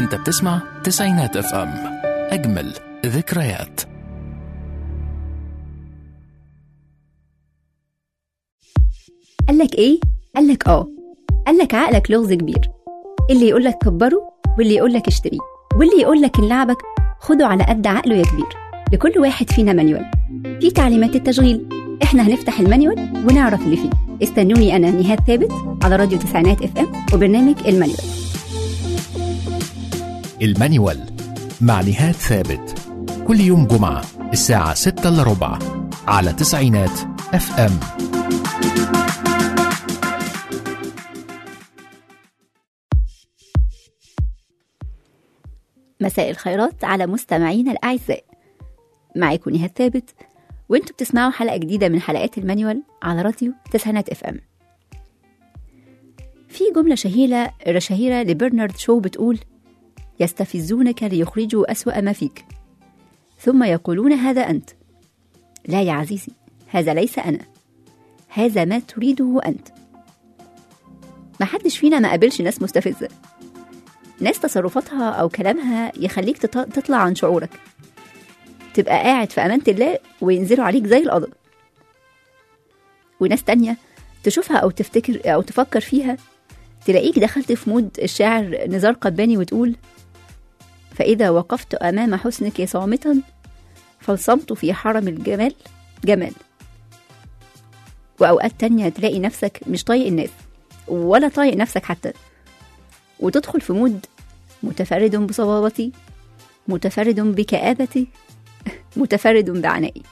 انت بتسمع تسعينات اف ام اجمل ذكريات قالك ايه؟ قالك اه قالك عقلك لغز كبير اللي يقولك كبره واللي يقولك اشتريه واللي يقولك ان لعبك خده على قد عقله يا كبير لكل واحد فينا مانيوال في تعليمات التشغيل احنا هنفتح المانيوال ونعرف اللي فيه استنوني انا نهاد ثابت على راديو تسعينات اف ام وبرنامج المانيوال المانيوال مع نهاد ثابت كل يوم جمعة الساعة 6 إلا ربع على تسعينات اف ام مساء الخيرات على مستمعينا الأعزاء معاكم نهاد ثابت وانتوا بتسمعوا حلقة جديدة من حلقات المانيوال على راديو تسعينات اف ام في جملة شهيرة شهيرة لبرنارد شو بتقول يستفزونك ليخرجوا أسوأ ما فيك ثم يقولون هذا أنت لا يا عزيزي هذا ليس أنا هذا ما تريده أنت ما حدش فينا ما قابلش ناس مستفزة ناس تصرفاتها أو كلامها يخليك تط- تطلع عن شعورك تبقى قاعد في أمانة الله وينزلوا عليك زي القضاء وناس تانية تشوفها أو تفتكر أو تفكر فيها تلاقيك دخلت في مود الشاعر نزار قباني وتقول فإذا وقفت أمام حسنك صامتا فالصمت في حرم الجمال جمال وأوقات تانية تلاقي نفسك مش طايق الناس ولا طايق نفسك حتى وتدخل في مود متفرد بصبابتي متفرد بكآبتي متفرد بعنائي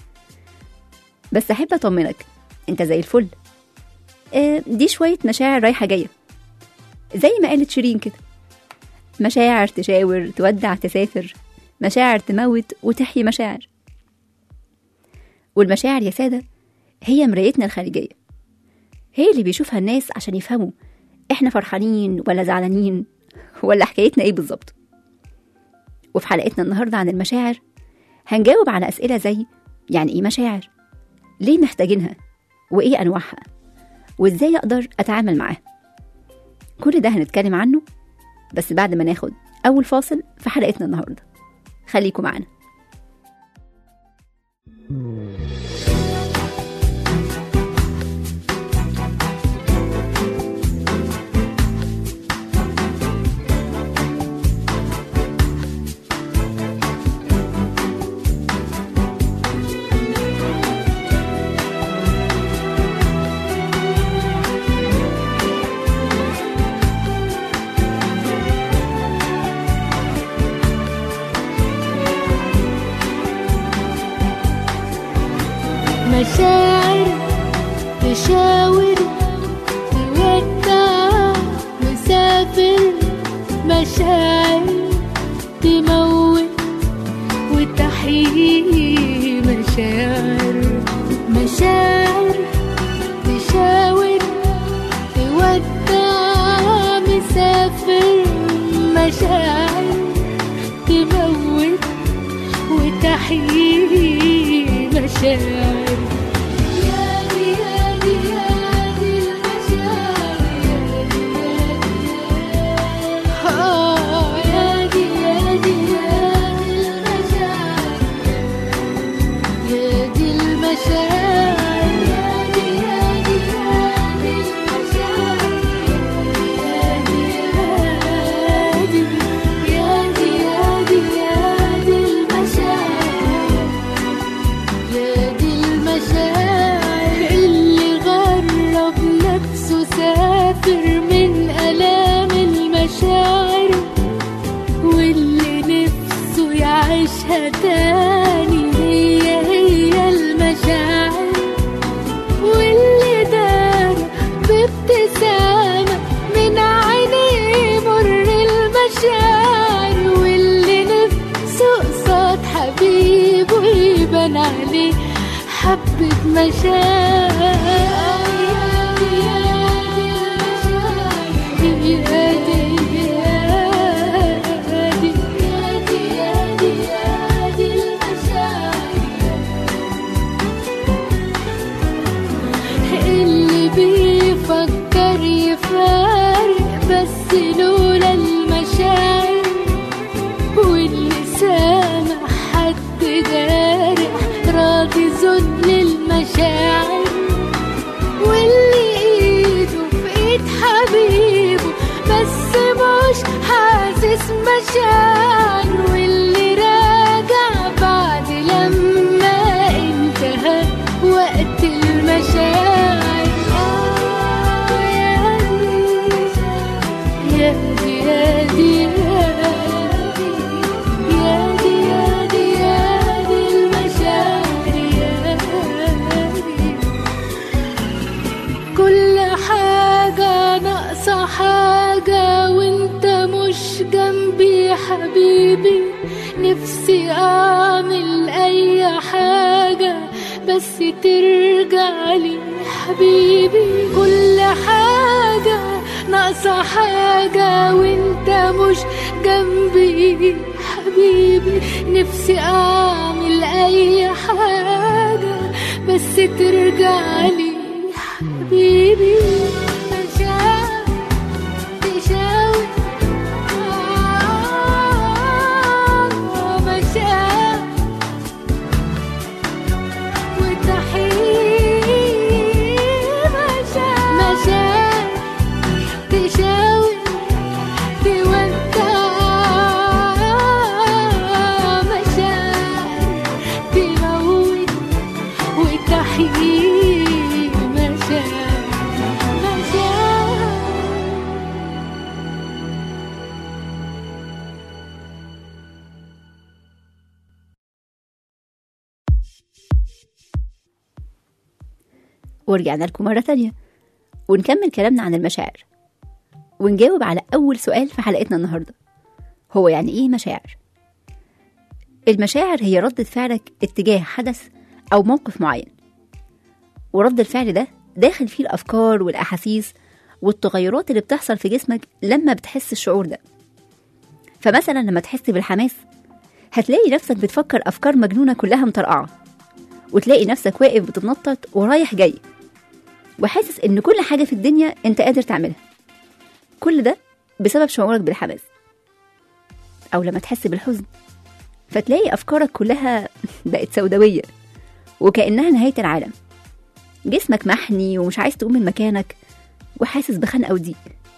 بس أحب أطمنك أنت زي الفل آه، دي شوية مشاعر رايحة جاية زي ما قالت شيرين كده مشاعر تشاور تودع تسافر مشاعر تموت وتحيي مشاعر والمشاعر يا سادة هي مرايتنا الخارجية هي اللي بيشوفها الناس عشان يفهموا احنا فرحانين ولا زعلانين ولا حكايتنا ايه بالظبط وفي حلقتنا النهاردة عن المشاعر هنجاوب على أسئلة زي يعني ايه مشاعر ليه محتاجينها وايه أنواعها وازاي أقدر أتعامل معاها كل ده هنتكلم عنه بس بعد ما ناخد أول فاصل في حلقتنا النهاردة خليكم معانا مشاعر تشاور تودع مسافر مشاعر تموت وتحيي مشاعر مشاعر تشاور تودع مسافر مشاعر تموت وتحيي مشاعر يا دي يا دي يا دي المشاعر آه، يا دي يا دي يا دي المشاعر يا دي المشاعر يا دي يا دي يا دي المشاعر يا دي يا دي يا دي يا دي يا دي المشاعر يا دي المشاعر اللي غرب نفسه سافر من آلام المشاعر واللي نفسه يعيشها تاني هي هي المشاعر واللي دار بابتسامة من عينيه مر المشاعر واللي نفسه قصاد حبيبه يبان عليه حبة مشاعر اللي بيفكر يفارق بس لولا المشاعر نفسي اعمل اي حاجة بس ترجع لي حبيبي كل حاجة ناقصة حاجة وانت مش جنبي حبيبي نفسي اعمل اي حاجة بس ترجع لي حبيبي مشاعر تشاور آه، مشاعر وتحيي مشاعر مشاعر تشاور تودع مشاعر تموت وتحيي مشاعر مشاعر ورجعنا لكم مرة تانية ونكمل كلامنا عن المشاعر ونجاوب على أول سؤال في حلقتنا النهاردة هو يعني إيه مشاعر؟ المشاعر هي ردة فعلك اتجاه حدث أو موقف معين ورد الفعل ده داخل فيه الأفكار والأحاسيس والتغيرات اللي بتحصل في جسمك لما بتحس الشعور ده فمثلا لما تحس بالحماس هتلاقي نفسك بتفكر أفكار مجنونة كلها مطرقعة وتلاقي نفسك واقف بتتنطط ورايح جاي وحاسس ان كل حاجه في الدنيا انت قادر تعملها كل ده بسبب شعورك بالحماس او لما تحس بالحزن فتلاقي افكارك كلها بقت سوداويه وكانها نهايه العالم جسمك محني ومش عايز تقوم من مكانك وحاسس بخنقه وضيق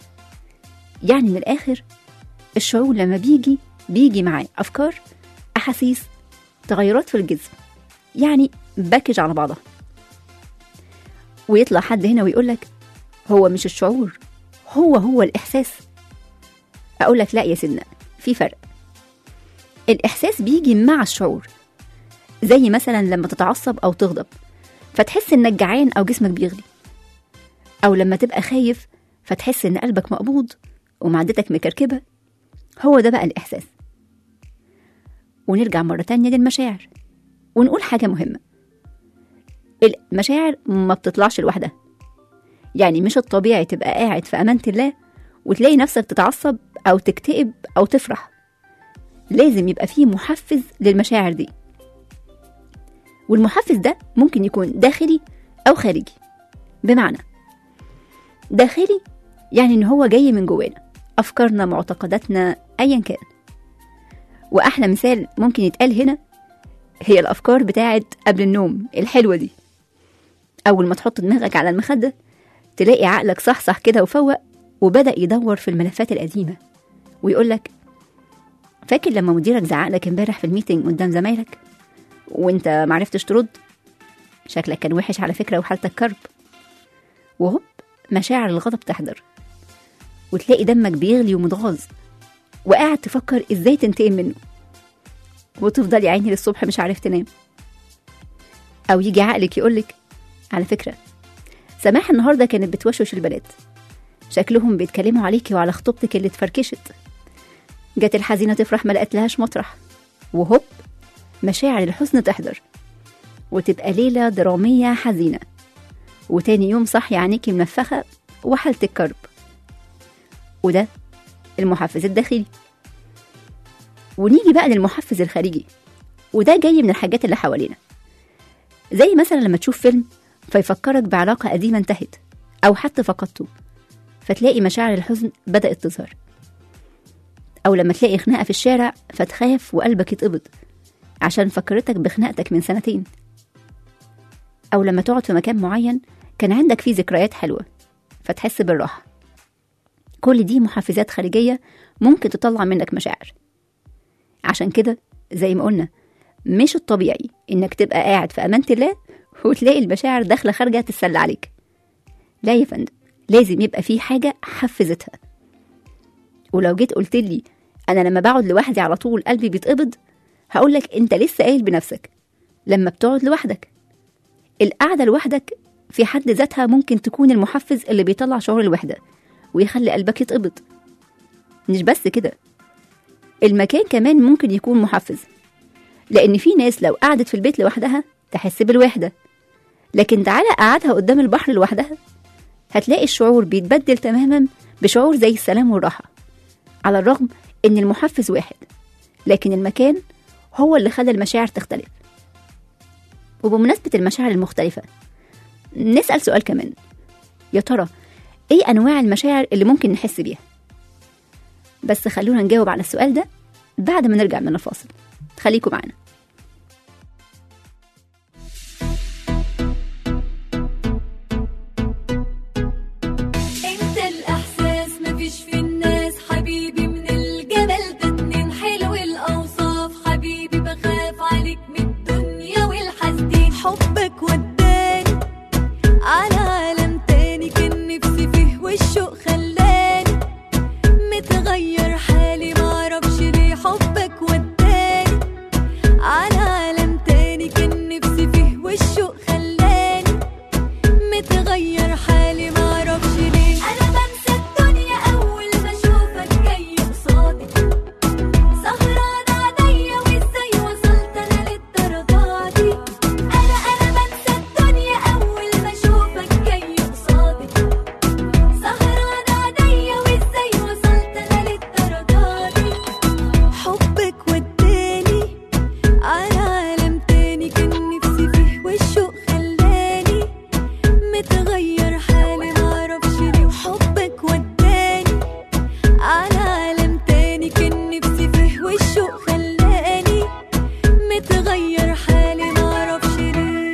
يعني من الاخر الشعور لما بيجي بيجي معاه افكار احاسيس تغيرات في الجسم يعني باكج على بعضها ويطلع حد هنا ويقولك هو مش الشعور هو هو الإحساس أقولك لا يا سيدنا في فرق الإحساس بيجي مع الشعور زي مثلا لما تتعصب أو تغضب فتحس إنك جعان أو جسمك بيغلي أو لما تبقى خايف فتحس إن قلبك مقبوض ومعدتك مكركبة هو ده بقى الإحساس ونرجع مرة تانية للمشاعر ونقول حاجة مهمة المشاعر ما بتطلعش لوحدها يعني مش الطبيعي تبقى قاعد في أمانة الله وتلاقي نفسك تتعصب أو تكتئب أو تفرح لازم يبقى فيه محفز للمشاعر دي والمحفز ده ممكن يكون داخلي أو خارجي بمعنى داخلي يعني إن هو جاي من جوانا أفكارنا معتقداتنا أيا كان وأحلى مثال ممكن يتقال هنا هي الأفكار بتاعت قبل النوم الحلوة دي أول ما تحط دماغك على المخدة تلاقي عقلك صحصح كده وفوق وبدأ يدور في الملفات القديمة ويقولك فاكر لما مديرك زعقلك امبارح في الميتنج قدام زمايلك وانت معرفتش ترد شكلك كان وحش على فكرة وحالتك كرب وهوب مشاعر الغضب تحضر وتلاقي دمك بيغلي ومتغاظ وقاعد تفكر ازاي تنتقم منه وتفضل يا عيني للصبح مش عارف تنام او يجي عقلك يقولك على فكرة سماح النهاردة كانت بتوشوش البنات شكلهم بيتكلموا عليكي وعلى خطوبتك اللي اتفركشت جت الحزينة تفرح ما لقتلهاش مطرح وهوب مشاعر الحزن تحضر وتبقى ليلة درامية حزينة وتاني يوم صحي عينيكي منفخة وحالتك كرب وده المحفز الداخلي ونيجي بقى للمحفز الخارجي وده جاي من الحاجات اللي حوالينا زي مثلا لما تشوف فيلم فيفكرك بعلاقة قديمة انتهت أو حتى فقدته فتلاقي مشاعر الحزن بدأت تظهر أو لما تلاقي خناقة في الشارع فتخاف وقلبك يتقبض عشان فكرتك بخناقتك من سنتين أو لما تقعد في مكان معين كان عندك فيه ذكريات حلوة فتحس بالراحة كل دي محفزات خارجية ممكن تطلع منك مشاعر عشان كده زي ما قلنا مش الطبيعي انك تبقى قاعد في امانه الله وتلاقي المشاعر داخله خارجه تتسلى عليك لا يا فندم لازم يبقى في حاجه حفزتها ولو جيت قلت لي انا لما بقعد لوحدي على طول قلبي بيتقبض هقول لك انت لسه قايل بنفسك لما بتقعد لوحدك القعده لوحدك في حد ذاتها ممكن تكون المحفز اللي بيطلع شعور الوحده ويخلي قلبك يتقبض مش بس كده المكان كمان ممكن يكون محفز لأن في ناس لو قعدت في البيت لوحدها تحس بالوحدة لكن تعالى قعدها قدام البحر لوحدها هتلاقي الشعور بيتبدل تماما بشعور زي السلام والراحة على الرغم إن المحفز واحد لكن المكان هو اللي خلى المشاعر تختلف وبمناسبة المشاعر المختلفة نسأل سؤال كمان يا ترى ايه انواع المشاعر اللي ممكن نحس بيها بس خلونا نجاوب على السؤال ده بعد ما نرجع من الفاصل خليكم معانا انت الاحساس مفيش في الناس حبيبي من الجمال ده اتنين حلو الاوصاف حبيبي بخاف عليك من الدنيا والحسدين حبك وداني على عالم تاني كان نفسي فيه والشوق خلاني متغير حالي معرفش ليه حبك وداني على عالم تاني كان نفسي فيه والشوق خلاني متغير حالي معرفش ليه انا بنسى الدنيا اول ما اشوفك جاي قصادي سهران عليا وازاي وصلت انا للدرجه دي انا انا بنسى الدنيا اول ما اشوفك جاي قصادي سهران عليا وازاي وصلت انا للدرجه دي حبك وداني على عالم تاني كان نفسي فيه والشوق خلاني متغير حالي معرفش ليه وحبك وداني على عالم تاني كان نفسي فيه والشوق خلاني متغير حالي معرفش ليه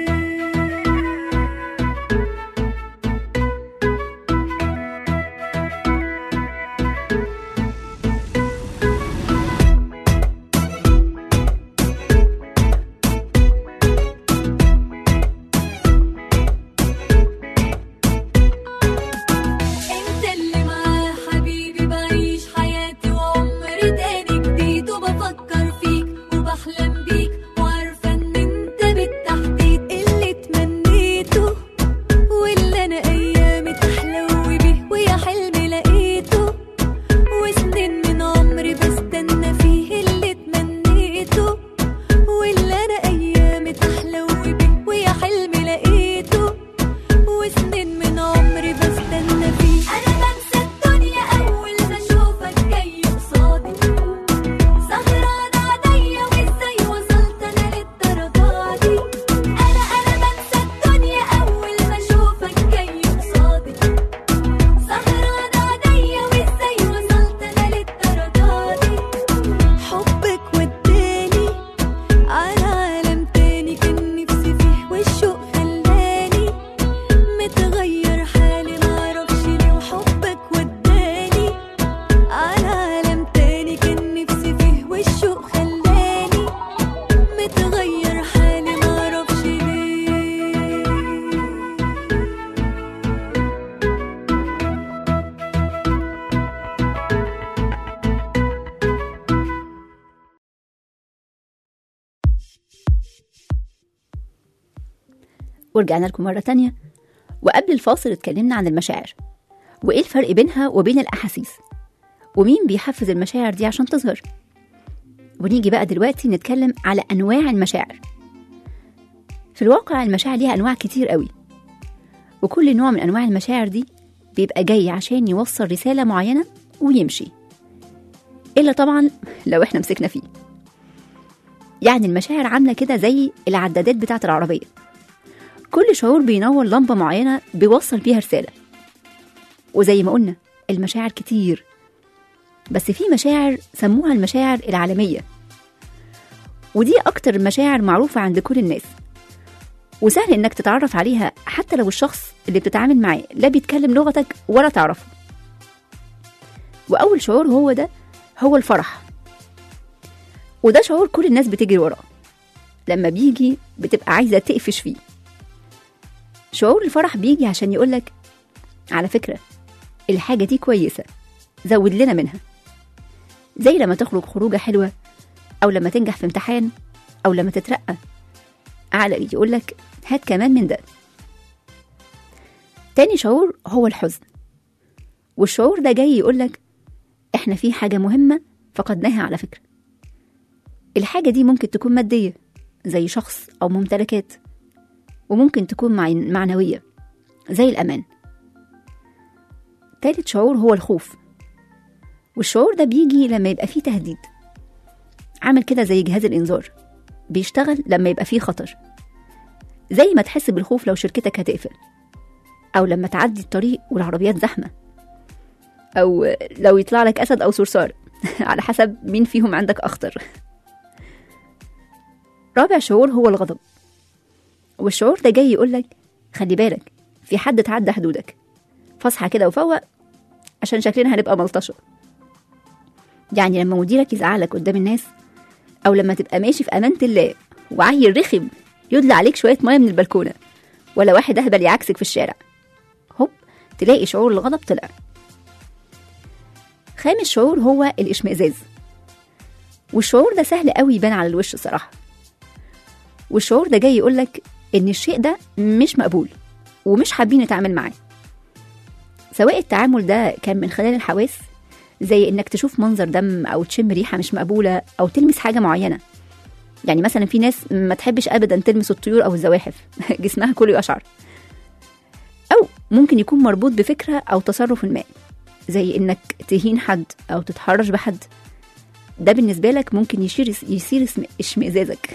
انت اللي معاه حبيبي بعيش حياتي وعمر تاني جديد وبفكر فيك وبحلم بيك وعارفه ان انت بالتحديد اللي تمنيته واللي انا ايامي تحلو بيه ويا حلمي لقيته وسنين من عمري بستنى فيه اللي تمنيته واللي انا ايامي تحلو بيه ويا حلمي لقيته وسنين من عمري بستنى فيه انا بنسى الدنيا اول ما اشوفك جاي قصادي سهران عليا وازاي وصلت انا للدرجه دي انا انا بنسى الدنيا اول ما اشوفك جاي قصادي سهران عليا وازاي وصلت انا للدرجه دي حبك وداني على عالم تاني كان نفسي فيه والشوق خلاني متغير حالي معرفش ليه وحبك وداني على عالم تاني كان نفسي فيه والشوق خلاني متغير حالي معرفش ليه ورجعنا لكم مرة تانية وقبل الفاصل اتكلمنا عن المشاعر وإيه الفرق بينها وبين الأحاسيس ومين بيحفز المشاعر دي عشان تظهر ونيجي بقى دلوقتي نتكلم على أنواع المشاعر في الواقع المشاعر ليها أنواع كتير قوي وكل نوع من أنواع المشاعر دي بيبقى جاي عشان يوصل رسالة معينة ويمشي إلا طبعا لو إحنا مسكنا فيه يعني المشاعر عاملة كده زي العدادات بتاعة العربية كل شعور بينور لمبة معينة بيوصل بيها رسالة وزي ما قلنا المشاعر كتير بس في مشاعر سموها المشاعر العالمية ودي أكتر المشاعر معروفة عند كل الناس وسهل إنك تتعرف عليها حتى لو الشخص اللي بتتعامل معاه لا بيتكلم لغتك ولا تعرفه وأول شعور هو ده هو الفرح وده شعور كل الناس بتجري وراه لما بيجي بتبقى عايزة تقفش فيه شعور الفرح بيجي عشان يقولك على فكرة الحاجة دي كويسة زود لنا منها زي لما تخرج خروجة حلوة أو لما تنجح في امتحان أو لما تترقى عقلك يقولك هات كمان من ده تاني شعور هو الحزن والشعور ده جاي يقولك احنا في حاجة مهمة فقدناها على فكرة الحاجة دي ممكن تكون مادية زي شخص أو ممتلكات وممكن تكون مع- معنوية زي الأمان تالت شعور هو الخوف والشعور ده بيجي لما يبقى فيه تهديد عامل كده زي جهاز الإنذار بيشتغل لما يبقى فيه خطر زي ما تحس بالخوف لو شركتك هتقفل أو لما تعدي الطريق والعربيات زحمة أو لو يطلع لك أسد أو صرصار على حسب مين فيهم عندك أخطر رابع شعور هو الغضب والشعور ده جاي يقولك خلي بالك في حد تعدى حدودك فاصحى كده وفوق عشان شكلنا هنبقى ملطشة يعني لما مديرك يزعلك قدام الناس أو لما تبقى ماشي في أمانة الله وعيل رخم يدلى عليك شوية مية من البلكونة ولا واحد أهبل يعكسك في الشارع هوب تلاقي شعور الغضب طلع خامس شعور هو الاشمئزاز والشعور ده سهل قوي يبان على الوش صراحة والشعور ده جاي يقولك إن الشيء ده مش مقبول ومش حابين نتعامل معاه سواء التعامل ده كان من خلال الحواس زي إنك تشوف منظر دم أو تشم ريحة مش مقبولة أو تلمس حاجة معينة يعني مثلا في ناس ما تحبش أبدا تلمس الطيور أو الزواحف جسمها كله يقشعر أو ممكن يكون مربوط بفكرة أو تصرف ما زي إنك تهين حد أو تتحرش بحد ده بالنسبة لك ممكن يشير يصير اسم- اشمئزازك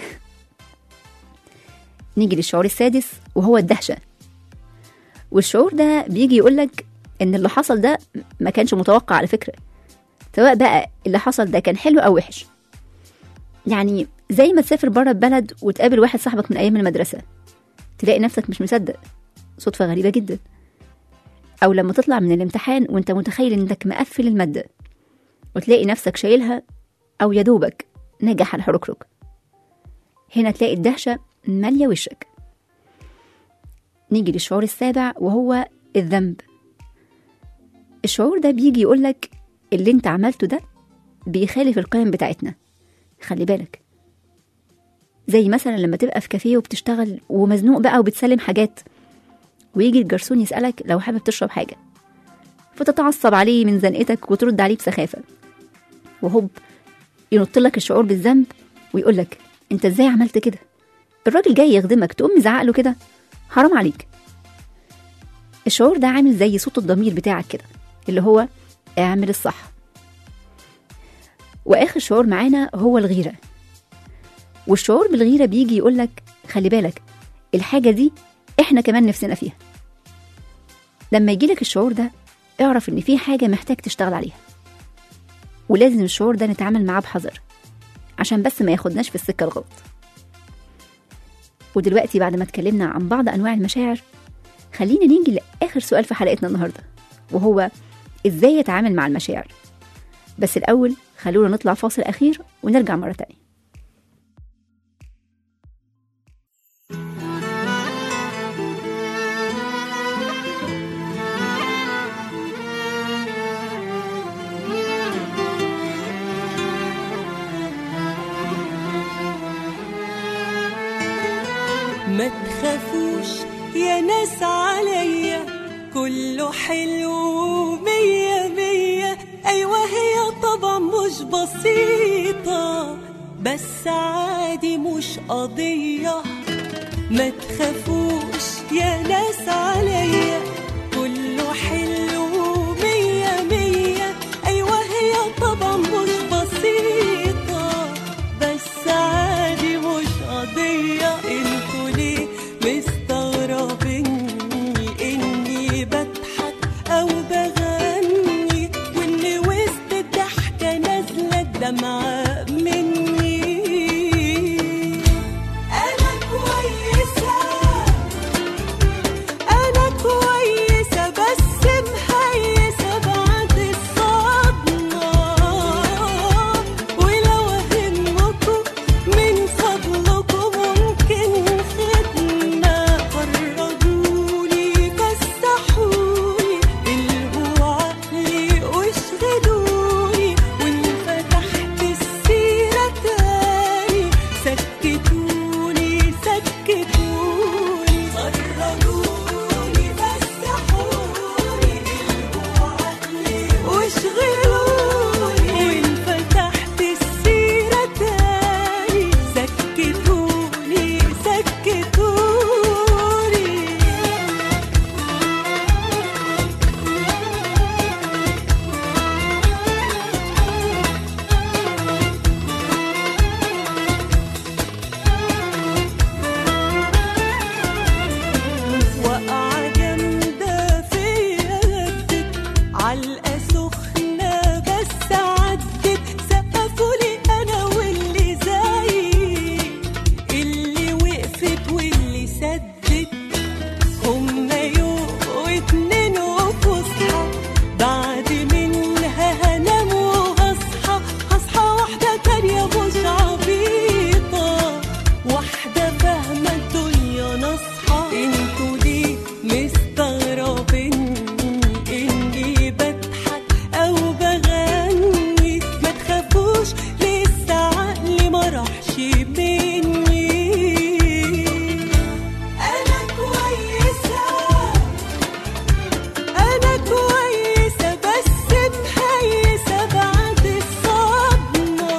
نيجي للشعور السادس وهو الدهشة والشعور ده بيجي يقولك إن اللي حصل ده ما كانش متوقع على فكرة سواء بقى اللي حصل ده كان حلو أو وحش يعني زي ما تسافر بره البلد وتقابل واحد صاحبك من أيام المدرسة تلاقي نفسك مش مصدق صدفة غريبة جدا أو لما تطلع من الامتحان وانت متخيل إنك مقفل المادة وتلاقي نفسك شايلها أو يدوبك نجح الحركرك هنا تلاقي الدهشة مالية وشك نيجي للشعور السابع وهو الذنب الشعور ده بيجي يقولك اللي انت عملته ده بيخالف القيم بتاعتنا خلي بالك زي مثلا لما تبقى في كافيه وبتشتغل ومزنوق بقى وبتسلم حاجات ويجي الجرسون يسألك لو حابب تشرب حاجة فتتعصب عليه من زنقتك وترد عليه بسخافة وهوب ينط لك الشعور بالذنب ويقول لك انت ازاي عملت كده الراجل جاي يخدمك تقوم مزعق له كده حرام عليك الشعور ده عامل زي صوت الضمير بتاعك كده اللي هو اعمل الصح واخر شعور معانا هو الغيره والشعور بالغيره بيجي يقولك خلي بالك الحاجه دي احنا كمان نفسنا فيها لما يجيلك الشعور ده اعرف ان في حاجه محتاج تشتغل عليها ولازم الشعور ده نتعامل معاه بحذر عشان بس ما ياخدناش في السكه الغلط ودلوقتي بعد ما اتكلمنا عن بعض انواع المشاعر خلينا نيجي لاخر سؤال في حلقتنا النهارده وهو ازاي اتعامل مع المشاعر بس الاول خلونا نطلع فاصل اخير ونرجع مره تانية ما تخافوش يا ناس عليا كله حلو مية مية أيوة هي طبعا مش بسيطة بس عادي مش قضية ما تخافوش يا ناس عليا كله حلو مية مية أيوة هي طبعا مش بسيطة بس عادي مش قضية انتوا ليه مستغربيني اني بضحك او بغني واني وسط الضحكة نازلة الدمعة مني انا كويسة انا كويسة علقة سخنة بس عدت سقفولي أنا واللي زيي اللي وقفت واللي سدت هما يوم واتنين وفسحة بعد منها هنام وهصحى هصحى واحدة تانية مش عبيطة واحدة فاهمة الدنيا نصحى انتوا ليه مستغربين اني بضحك او بغني ما تخافوش لسه عقلي ما راحش مني انا كويسه أنا كويسة بس مهيسة بعد الصدمة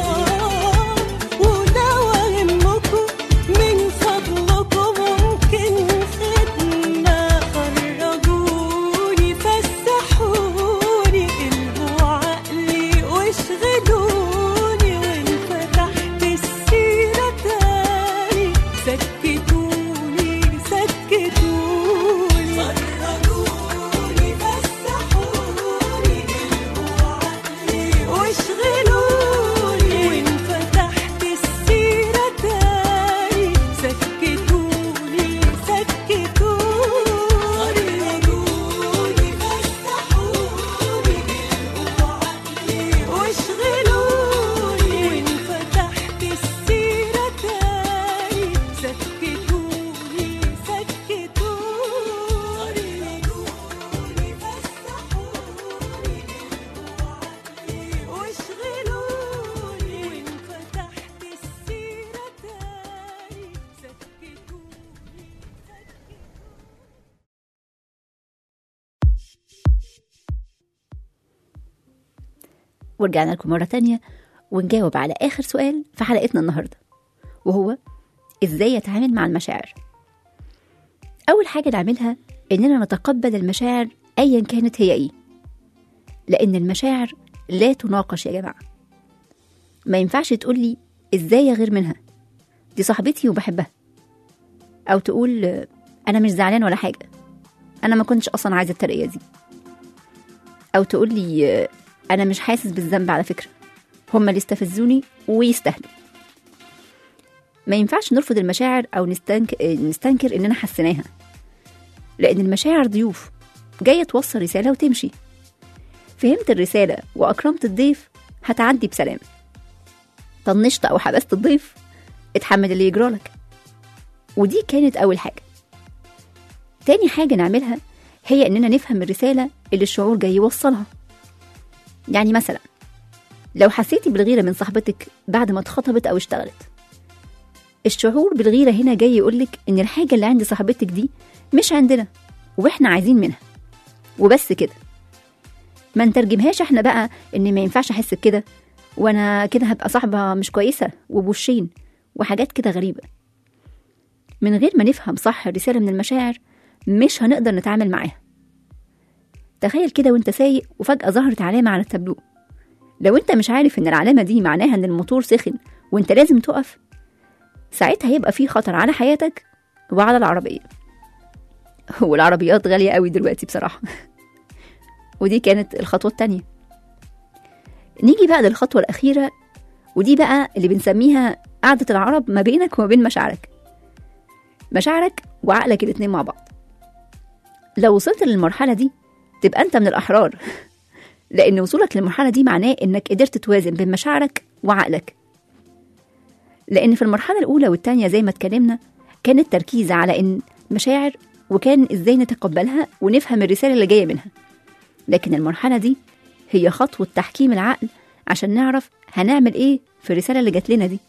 ولو أهمكم من فضلكم ممكن خدمة خرجوني فسحوني قلبوا عقلي واشغلوني وانفتحت السيرة تاني سكتوني سكتوني خرجوني فسحوني قلبوا عقلي واشغلوني وانفتحت السيرة تاني سكتوني سكتوني خرجوني فسحوني قلبوا عقلي واشغلوني وانفتحت السيرة تاني سكتوني سكتوني خرجوني فسحوني قلبوا عقلي واشغلوني وانفتحت السيرة تاني سكتوني ورجعنا لكم مرة تانية ونجاوب على آخر سؤال في حلقتنا النهاردة وهو إزاي أتعامل مع المشاعر أول حاجة نعملها إننا نتقبل المشاعر أيا كانت هي إيه لأن المشاعر لا تناقش يا جماعة ما ينفعش تقولي إزاي أغير منها دي صاحبتي وبحبها أو تقول آه، أنا مش زعلان ولا حاجة أنا ما كنتش أصلا عايزة الترقية دي أو تقولي آه، أنا مش حاسس بالذنب على فكرة هما اللي استفزوني ويستاهلوا ما ينفعش نرفض المشاعر أو نستنك... آه، نستنكر إننا حسيناها لأن المشاعر ضيوف جاية توصل رسالة وتمشي فهمت الرسالة وأكرمت الضيف هتعدي بسلام طنشت أو حبست الضيف اتحمل اللي يجرالك ودي كانت أول حاجة تاني حاجة نعملها هي إننا نفهم الرسالة اللي الشعور جاي يوصلها يعني مثلا لو حسيتي بالغيرة من صاحبتك بعد ما اتخطبت أو اشتغلت الشعور بالغيرة هنا جاي يقولك إن الحاجة اللي عند صاحبتك دي مش عندنا وإحنا عايزين منها وبس كده ما نترجمهاش احنا بقى ان ما ينفعش احس بكده وانا كده هبقى صاحبة مش كويسة وبوشين وحاجات كده غريبة من غير ما نفهم صح الرسالة من المشاعر مش هنقدر نتعامل معاها تخيل كده وانت سايق وفجأة ظهرت علامة على التابلو لو انت مش عارف ان العلامة دي معناها ان الموتور سخن وانت لازم تقف ساعتها هيبقى في خطر على حياتك وعلى العربية والعربيات غالية قوي دلوقتي بصراحة ودي كانت الخطوة التانية نيجي بقى للخطوة الأخيرة ودي بقى اللي بنسميها قعدة العرب ما بينك وما بين مشاعرك مشاعرك وعقلك الاتنين مع بعض لو وصلت للمرحلة دي تبقى أنت من الأحرار لأن وصولك للمرحلة دي معناه إنك قدرت توازن بين مشاعرك وعقلك لأن في المرحلة الأولى والتانية زي ما اتكلمنا كان التركيز على إن مشاعر وكان إزاي نتقبلها ونفهم الرسالة اللي جاية منها لكن المرحلة دي هي خطوة تحكيم العقل عشان نعرف هنعمل إيه في الرسالة اللي جات لنا دي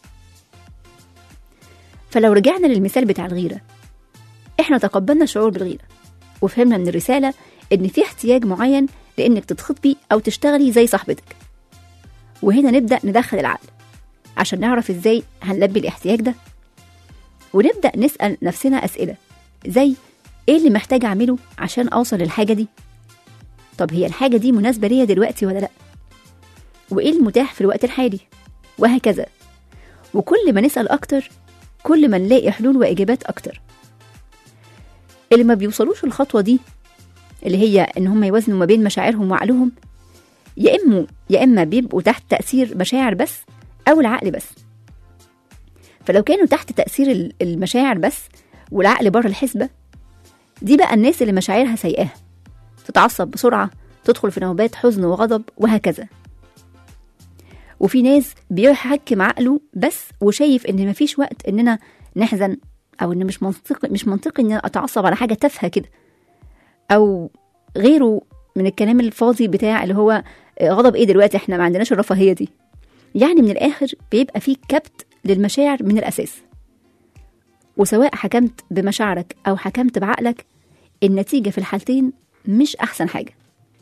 فلو رجعنا للمثال بتاع الغيرة إحنا تقبلنا الشعور بالغيرة وفهمنا من الرسالة إن في احتياج معين لإنك تتخطبي أو تشتغلي زي صاحبتك وهنا نبدأ ندخل العقل عشان نعرف إزاي هنلبي الاحتياج ده ونبدأ نسأل نفسنا أسئلة زي إيه اللي محتاج أعمله عشان أوصل للحاجة دي طب هي الحاجة دي مناسبة ليا دلوقتي ولا لأ وإيه المتاح في الوقت الحالي وهكذا وكل ما نسأل أكتر كل ما نلاقي حلول وإجابات أكتر اللي ما بيوصلوش الخطوة دي اللي هي ان هم يوازنوا ما بين مشاعرهم وعقلهم يا اما يا اما بيبقوا تحت تاثير مشاعر بس او العقل بس فلو كانوا تحت تاثير ال- المشاعر بس والعقل بره الحسبه دي بقى الناس اللي مشاعرها سيئه تتعصب بسرعه تدخل في نوبات حزن وغضب وهكذا وفي ناس بيحكم عقله بس وشايف ان مفيش وقت اننا نحزن او ان مش منطقي مش منطقي ان أنا اتعصب على حاجه تافهه كده او غيره من الكلام الفاضي بتاع اللي هو آه، غضب ايه دلوقتي احنا ما عندناش الرفاهيه دي يعني من الاخر بيبقى فيه كبت للمشاعر من الاساس وسواء حكمت بمشاعرك او حكمت بعقلك النتيجه في الحالتين مش احسن حاجه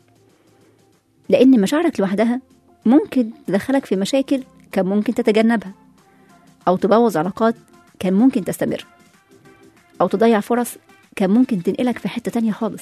لان مشاعرك لوحدها ممكن تدخلك في مشاكل كان ممكن تتجنبها او تبوظ علاقات كان ممكن تستمر او تضيع فرص كان ممكن تنقلك في حته تانية خالص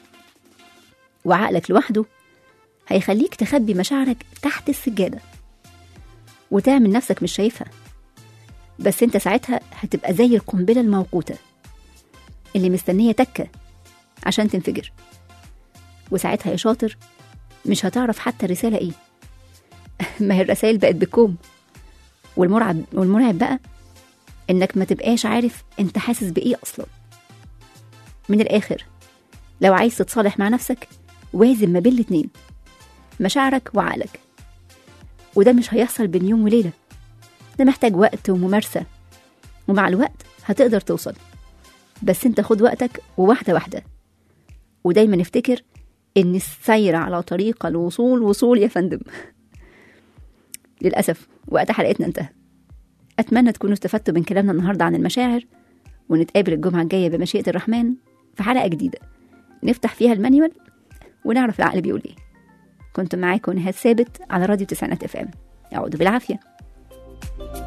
وعقلك لوحده هيخليك تخبي مشاعرك تحت السجادة وتعمل نفسك مش شايفها بس انت ساعتها هتبقى زي القنبلة الموقوتة اللي مستنية تكة عشان تنفجر وساعتها يا شاطر مش هتعرف حتى الرسالة ايه ما هي الرسائل بقت بكوم والمرعب والمرعب بقى انك ما تبقاش عارف انت حاسس بايه اصلا من الاخر لو عايز تتصالح مع نفسك وازن ما بين الاتنين مشاعرك وعقلك وده مش هيحصل بين يوم وليلة ده محتاج وقت وممارسة ومع الوقت هتقدر توصل بس انت خد وقتك وواحدة واحدة ودايما افتكر ان السير على طريق الوصول وصول يا فندم للأسف وقت حلقتنا انتهى أتمنى تكونوا استفدتوا من كلامنا النهاردة عن المشاعر ونتقابل الجمعة الجاية بمشيئة الرحمن في حلقة جديدة نفتح فيها المانيوال ونعرف العقل بيقول ايه كنت معاكم نهاد ثابت على راديو تسعينات اف ام اعودوا بالعافيه